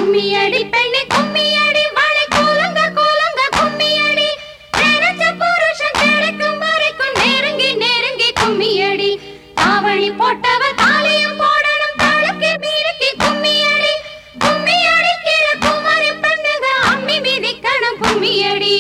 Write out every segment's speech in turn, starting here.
கும்மியடி பெண்ணே கும்மியடி வாழை கூலுங்க கூலுங்க கும்மியடி நினைச்ச புருஷன் கிடைக்கும் வரைக்கும் நெருங்கி நெருங்கி கும்மியடி தாவணி போட்டவ தாலியும் போடணும் தாளுக்கு மீறிக்கி கும்மியடி கும்மியடி கீழ குமரி பெண்ணுங்க அம்மி மிதிக்கணும் கும்மியடி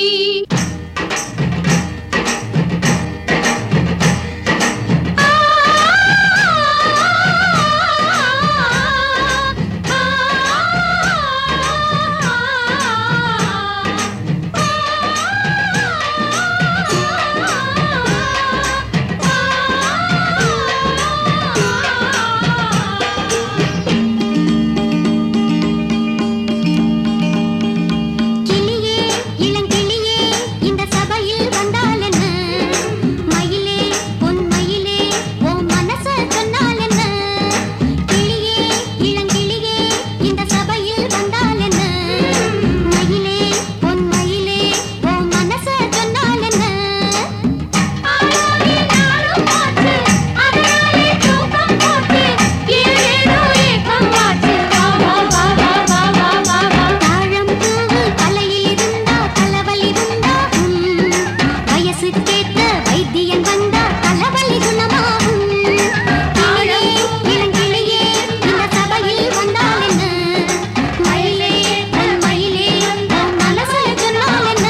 கிளியே இளங்கிளியே இந்த சபையில் வந்தால் என்ன மயிலே பொன் மயிலே ஓ மனச சொன்னால் என்ன கிளியே இளங்கிளியே இந்த சபையில் வந்தால் என்ன மயிலே பொன் மயிலே ஓ மனச சொன்னால் என்ன ஆளாகி நாளும் போச்சு அதனாலே தூக்கம் போச்சு ஏதேதோ ஏக்கம் ஆச்சு வா வா வா வா வா வா வா வா தாழம் பூவு தலையில் இருந்தா தலைவலி உண்டாகும் வயசுக்கேத்த வைத்தியன் வந்தா தலைவலி குணமாகும் கிளியே இளங்கிளியே இந்த சபையில் வந்தால் என்ன மயிலே பொன் மயிலே உன் மனசுல சொன்னால் என்ன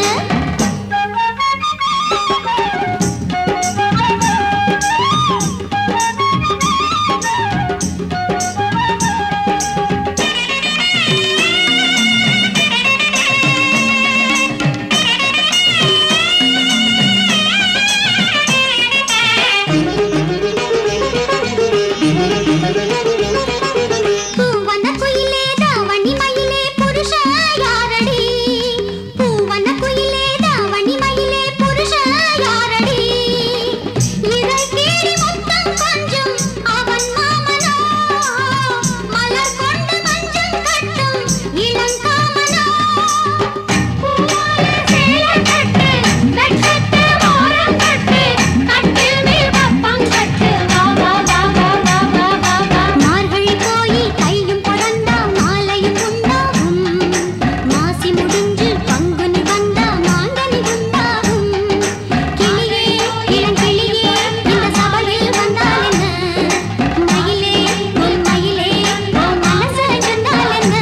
பூவன குயிலே தாவணி மயிலே புருஷ யாரடி பூவன குயிலே தாவணி மயிலே புருஷ யாரடி இறை கேடி முத்தம் கொஞ்சம் அவன் மாமனோ மலர் கொண்டு மஞ்சள் கட்டும் இளங்காமனோ பூவாலே சேலை கட்டு நட்சத்திர ஓரம் கட்டு கட்டில் மேல் கப்பம் கட்டு வா வா வா வா வா வா வா வா மார்கழி போய் கையும் பொறந்தா மாலையும் உண்டாகும் மாசி முடிஞ்சு பங்குனி வந்தா மாங்கனி உண்டாகும் கிளியே இளங்கிளியே இந்த சபையில் வந்தால் என்ன மயிலே உன் மயிலே உன் மனச சொன்னால் என்ன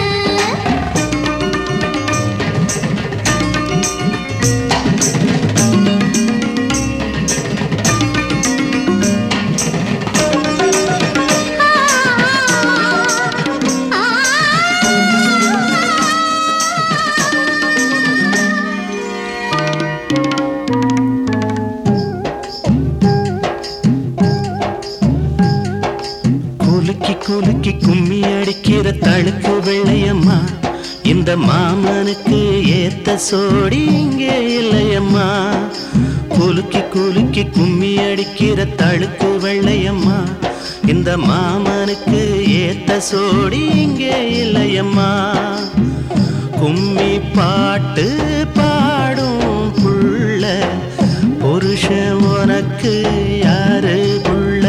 குலுக்கி குலுக்கி கும்மி அடிக்கிற தழுக்கு வெள்ளையம்மா இந்த மாமனுக்கு ஏத்த சோடி இங்கே இல்லையம்மா குலுக்கி குலுக்கி கும்மி அடிக்கிற தழுக்கு வெள்ளையம்மா இந்த மாமனுக்கு ஏத்த சோடி இங்கே இல்லையம்மா கும்மி பாட்டு பாடும் புள்ள புருஷன் உனக்கு யாரு புள்ள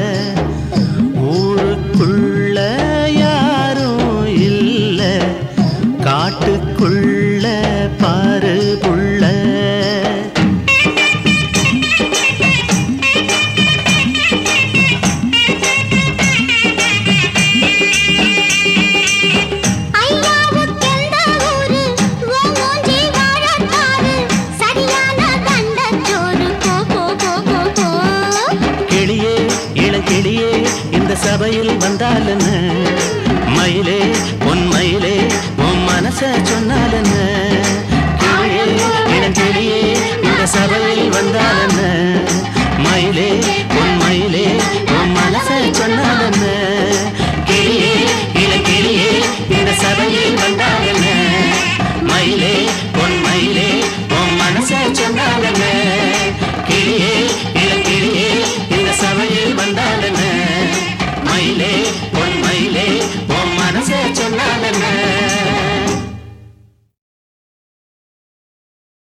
ஊருக்குள்ள யாரும் இல்ல காட்டுக்குள்ள பாரு புள்ள ஐயாவுக்கெந்த ஊரு உன் மூஞ்சி வாழத்தாரு சரியான தண்டச்சோறு போ போ போ போ போ கிளியே இளங்கிளியே இந்த சபையில் வந்தால் என்ன மயிலே உன் மயிலே உன் மனச சொன்னால்